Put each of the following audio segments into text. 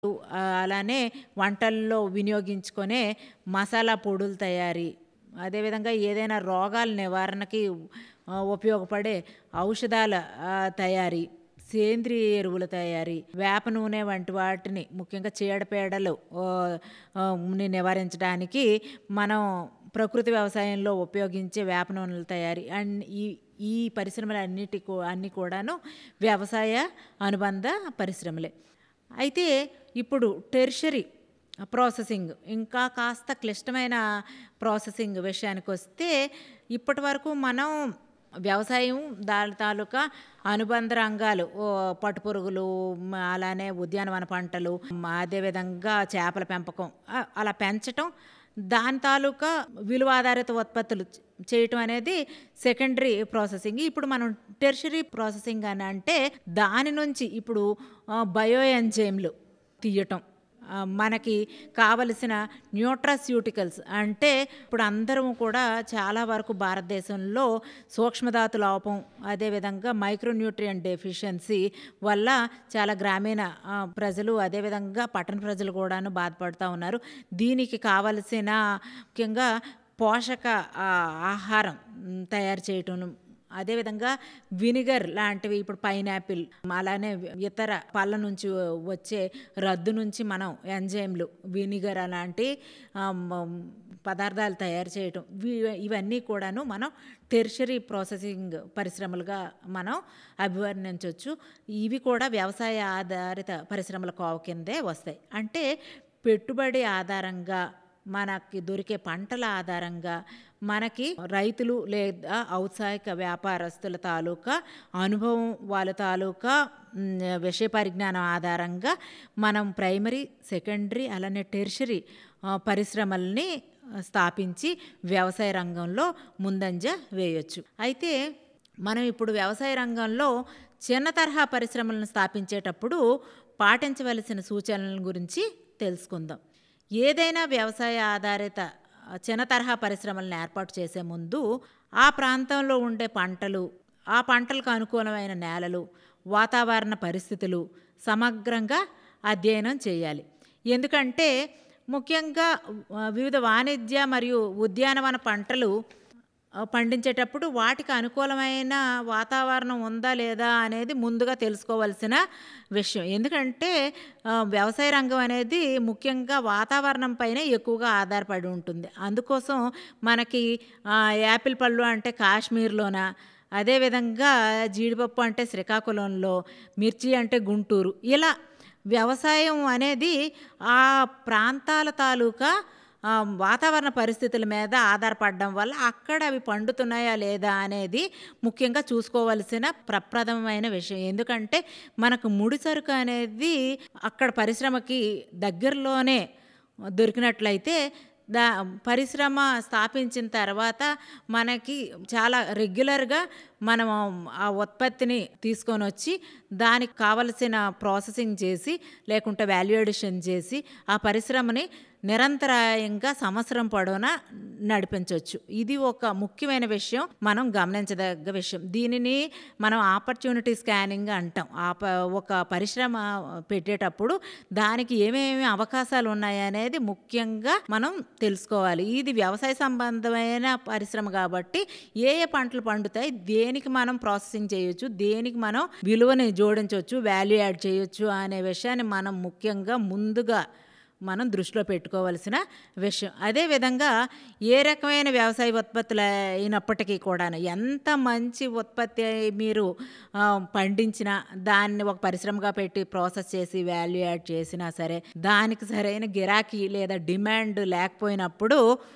ఆహ్, అలానే వంటల్లో వినియోగించుకునే మసాలా పొడుల తయారీ, అదేవిధంగా ఏదైనా రోగాల నివారణకి ఆహ్, ఉపయోగపడే ఔషధాల ఆహ్, తయారీ, సేంద్రియ ఎరువుల తయారీ, వేప నూనె వంటి వాటిని ముఖ్యంగా చీడపీడలు ఆహ్, ఆహ్, ని నివారించడానికి మనం ప్రకృతి వ్యవసాయంలో ఉపయోగించే వేప నూనెల తయారీ అండ్ ఈ ఈ పరిశ్రమలన్నిటి కూ అన్నీ కూడాను వ్యవసాయ అనుబంధ పరిశ్రమలే. అయితే ఇప్పుడు టెర్షరీ ప్రాసెసింగ్ ఇంకా కాస్త క్లిష్టమైన ప్రాసెసింగ్ విషయానికొస్తే ఇప్పటివరకు మనం వ్యవసాయం దాని తాలూకా అనుబంధ రంగాలు ఓహ్, పట్టుపురుగులు, మ అలానే ఉద్యానవన పంటలు, మ అదేవిధంగా చేపల పెంపకం ఆహ్, అలా పెంచటం, దాని తాలూకా విలువ ఆధారిత ఉత్పత్తులు చ్ చేయటం అనేది సెకండరీ ప్రాసెసింగ్. ఇప్పుడు మనం టెర్షరీ ప్రాసెసింగ్ అని అంటే దాని నుంచి ఇప్పుడు ఆహ్, బయో ఎంజైమ్‌లు తీయటం. ఆహ్, మనకి కావలసిన న్యూట్రాస్యూటికల్స్ అంటే ఇప్పుడు అందరం కూడా చాలా వరకు భారతదేశంలో సూక్ష్మధాతు లోపం, అదేవిధంగా మైక్రో న్యూట్రియంట్ డెఫిషియన్సీ వల్ల చాలా గ్రామీణ ఆహ్, ప్రజలు అదేవిధంగా పట్టణ ప్రజలు కూడాను బాధపడతా ఉన్నారు. దీనికి కావలసిన ముఖ్యంగా పోషక ఆహ్, ఆహారం హ్మ్, తయారు చేయటం, అదేవిధంగా వినిగర్ లాంటివి ఇప్పుడు పైనాపిల్, అలానే ఇతర పళ్ళ నుంచి వచ్చే రద్దు నుంచి మనం ఎంజైమ్‌లు, వినిగర్ అలాంటి ఆహ్, మ పదార్థాలు తయారు చేయటం. వి ఇవన్నీ కూడాను మనం టెర్షరీ ప్రాసెసింగ్ పరిశ్రమలుగా మనం అభివర్ణించొచ్చు. ఇవి కూడా వ్యవసాయ ఆధారిత పరిశ్రమల కోవ కిందే వస్తాయి. అంటే పెట్టుబడి ఆధారంగా, మనకి దొరికే పంటల ఆధారంగా, మనకి రైతులు లేదా ఔత్సాహిక వ్యాపారస్తుల తాలూకా అనుభవం, వాళ్ళ తాలూకా హ్మ్, విషయ పరిజ్ఞానం ఆధారంగా మనం ప్రైమరీ, సెకండరీ అలానే టెర్షరీ ఆహ్, పరిశ్రమల్ని స్థాపించి వ్యవసాయ రంగంలో ముందంజ వేయొచ్చు. అయితే మనం ఇప్పుడు వ్యవసాయ రంగంలో చిన్న తరహా పరిశ్రమలను స్థాపించేటప్పుడు పాటించవలసిన సూచనల గురించి తెలుసుకుందాం. ఏదైనా వ్యవసాయ ఆధారిత ఆహ్, చిన్న తరహా పరిశ్రమలను ఏర్పాటు చేసే ముందు ఆ ప్రాంతంలో ఉండే పంటలు, ఆ పంటలకు అనుకూలమైన నేలలు, వాతావరణ పరిస్థితులు సమగ్రంగా అధ్యయనం చేయాలి. ఎందుకంటే ముఖ్యంగా ఆహ్, వివిధ వాణిజ్య మరియు ఉద్యానవన పంటలు ఆహ్, పండించేటప్పుడు వాటికి అనుకూలమైన వాతావరణం ఉందా లేదా అనేది ముందుగా తెలుసుకోవాల్సిన విషయం. ఎందుకంటే ఆహ్, వ్యవసాయ రంగం అనేది ముఖ్యంగా వాతావరణం పైనే ఎక్కువగా ఆధారపడి ఉంటుంది. అందుకోసం మనకి ఆహ్, యాపిల్ పళ్ళు అంటే కాశ్మీర్‌లోన, అదేవిధంగా జీడిపప్పు అంటే శ్రీకాకుళంలో, మిర్చి అంటే గుంటూరు. ఇలా వ్యవసాయం అనేది ఆ ప్రాంతాల తాలూకా ఆహ్, వాతావరణ పరిస్థితుల మీద ఆధారపడడం వల్ల అక్కడ అవి పండుతున్నాయా లేదా అనేది ముఖ్యంగా చూసుకోవాల్సిన ప్రప్రథమమైన విషయం. ఎందుకంటే మనకు ముడి సరుకు అనేది అక్కడ పరిశ్రమకి దగ్గరలోనే దొరికినట్లయితే దా పరిశ్రమ స్థాపించిన తర్వాత మనకి చాలా రెగ్యులర్‌గా మనం ఆ ఉత్పత్తిని తీసుకొనొచ్చి దానికి కావలసిన ప్రాసెసింగ్ చేసి, లేకుంటే వాల్యూ అడిషన్ చేసి, ఆ పరిశ్రమని నిరంతరాయంగా సంవత్సరం పొడవునా నడిపించొచ్చు. ఇది ఒక ముఖ్యమైన విషయం. మనం గమనించదగ్గ విషయం. దీనిని మనం ఆపర్చునిటీ స్కానింగ్ అంటాం. ఆప ఒక పరిశ్రమ పెట్టేటప్పుడు దానికి ఏమేమి అవకాశాలు ఉన్నాయనేది ముఖ్యంగా మనం తెలుసుకోవాలి. ఇది వ్యవసాయ సంబంధమైన పరిశ్రమ కాబట్టి ఏ ఏ పంటలు పండుతాయి, దేనికి మనం ప్రాసెసింగ్ చేయొచ్చు, దేనికి మనం విలువని జోడించొచ్చు, వాల్యూ యాడ్ చేయొచ్చు అనే విషయాన్ని మనం ముఖ్యంగా ముందుగా మనం దృష్టిలో పెట్టుకోవాల్సిన విషయం. అదే విధంగా ఏ రకమైన వ్యవసాయ ఉత్పత్తులు అయినప్పటికీ కూడాను ఎంత మంచి ఉత్పత్తి మీరు ఆహ్, పండించినా, దాన్ని ఒక పరిశ్రమగా పెట్టి ప్రాసెస్ చేసి వాల్యూ యాడ్ చేసినా సరే, దానికి సరైన గిరాకీ లేదా డిమాండ్ లేకపోయినప్పుడు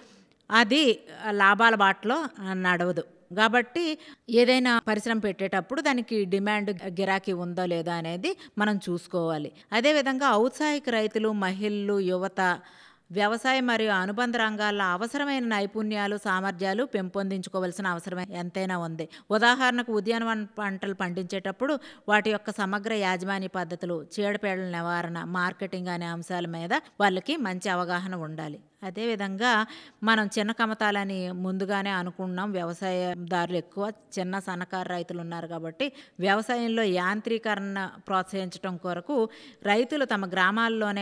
అది లాభాల బాటలో నడవదు. కాబట్టి ఏదైనా పరిశ్రమ పెట్టేటప్పుడు దానికి డిమాండ్, గిరాకీ ఉందో లేదో అనేది మనం చూసుకోవాలి. అదేవిధంగా ఔత్సాహిక రైతులు, మహిళలు, యువత వ్యవసాయం మరియు అనుబంధ రంగాల్లో అవసరమైన నైపుణ్యాలు, సామర్థ్యాలు పెంపొందించుకోవాల్సిన అవసరం ఎంతైనా ఉంది. ఉదాహరణకు ఉద్యానవన పంటలు పండించేటప్పుడు వాటి యొక్క సమగ్ర యాజమాన్య పద్ధతులు, చీడపీడల నివారణ, మార్కెటింగ్ అనే అంశాల మీద వాళ్ళకి మంచి అవగాహన ఉండాలి. అదేవిధంగా మనం చిన్న కమతాలని ముందుగానే అనుకున్నాం. వ్యవసాయదారులు ఎక్కువ చిన్న, సన్నకారు రైతులు ఉన్నారు కాబట్టి వ్యవసాయంలో యాంత్రీకరణ ప్రోత్సహించటం కొరకు రైతులు తమ గ్రామాల్లోనే